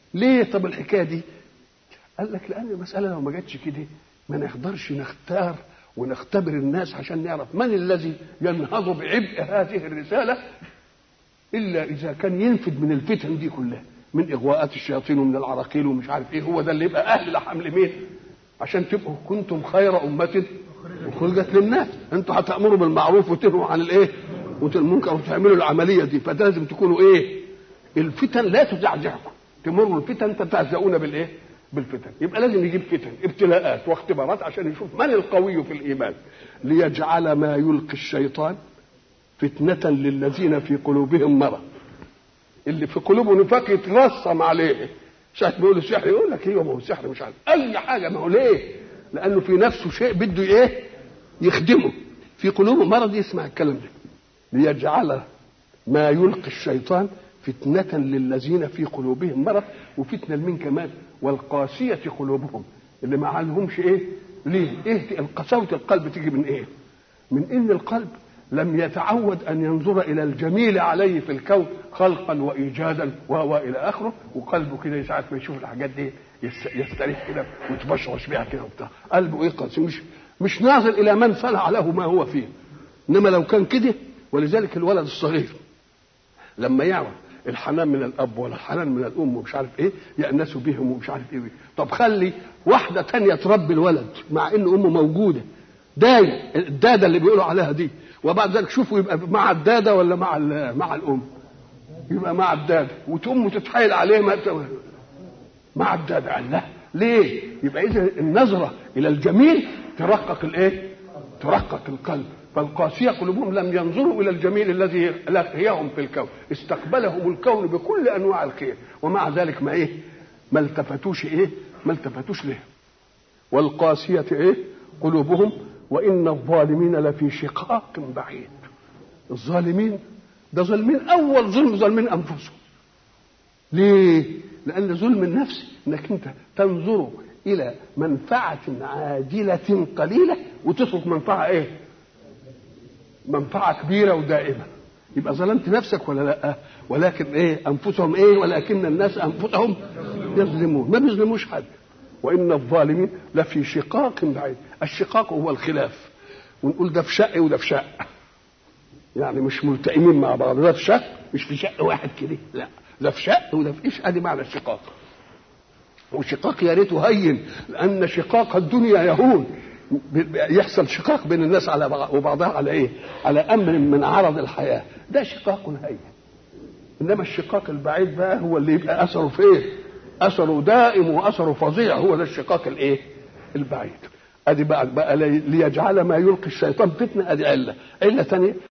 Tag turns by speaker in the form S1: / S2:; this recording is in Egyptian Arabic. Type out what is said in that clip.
S1: ليه طب الحكايه دي قال لك لان المساله لو ما جاتش كده ما نقدرش نختار ونختبر الناس عشان نعرف من الذي ينهض بعبء هذه الرساله الا اذا كان ينفد من الفتن دي كلها من اغواءات الشياطين ومن العراقيل ومش عارف ايه هو ده اللي يبقى اهل لحمل مين عشان تبقوا كنتم خير امه اخرجت للناس انتوا هتامروا بالمعروف وتنهوا عن الايه والمنكر وتعملوا العمليه دي فلازم تكونوا ايه الفتن لا تزعزعكم تمروا الفتن تتهزؤون بالايه بالفتن يبقى لازم يجيب فتن ابتلاءات واختبارات عشان يشوف من القوي في الايمان ليجعل ما يلقي الشيطان فتنة للذين في قلوبهم مرض اللي في قلوبه نفاق يترسم عليه ساعة بيقول السحر يقول لك ايوه ما هو السحر مش عارف اي حاجه ما هو ليه؟ لانه في نفسه شيء بده ايه؟ يخدمه في قلوبه مرض يسمع الكلام ده ليجعل ما يلقي الشيطان فتنة للذين في قلوبهم مرض وفتنة لمين كمان والقاسية قلوبهم اللي ما عندهمش ايه ليه ايه قساوة القلب تيجي من ايه من ان القلب لم يتعود ان ينظر الى الجميل عليه في الكون خلقا وايجادا والى اخره وقلبه كده ساعات ما يشوف الحاجات دي يستريح كده ويتبشرش بيها كده وبتاع قلبه ايه قاسي مش مش ناظر الى من صنع له ما هو فيه انما لو كان كده ولذلك الولد الصغير لما يعرف الحنان من الاب ولا الحنان من الام ومش عارف ايه يأنسوا بهم ومش عارف ايه طب خلي واحده تانية تربي الولد مع ان امه موجوده داية الداده اللي بيقولوا عليها دي وبعد ذلك شوفوا يبقى مع الداده ولا مع مع الام يبقى مع الداده وتقوم تتحايل عليه ما مع الداده قال لا ليه يبقى اذا النظره الى الجميل ترقق الايه ترقق القلب فالقاسية قلوبهم لم ينظروا إلى الجميل الذي لقيهم في الكون استقبلهم الكون بكل أنواع الخير ومع ذلك ما إيه ما التفتوش إيه ما التفتوش له والقاسية إيه قلوبهم وإن الظالمين لفي شقاق بعيد الظالمين ده ظالمين أول ظلم ظالمين أنفسهم ليه لأن ظلم النفس إنك أنت تنظر إلى منفعة عاجلة قليلة وتترك منفعة إيه منفعة كبيرة ودائمة يبقى ظلمت نفسك ولا لا ولكن ايه انفسهم ايه ولكن الناس انفسهم يظلمون ما بيظلموش حد وان الظالمين لفي شقاق بعيد الشقاق هو الخلاف ونقول ده في شق وده في شق يعني مش ملتئمين مع بعض ده في شق مش في شق واحد كده لا ده في شق وده في ايش ادي معنى الشقاق وشقاق يا ريته هين لان شقاق الدنيا يهون يحصل شقاق بين الناس على وبعضها على ايه؟ على امر من عرض الحياه، ده شقاق هين. انما الشقاق البعيد بقى هو اللي يبقى اثره في ايه؟ اثره دائم واثره فظيع هو ده الشقاق الايه؟ البعيد. ادي بقى بقى ليجعل ما يلقي الشيطان فتنه ادي عله، عله ثانيه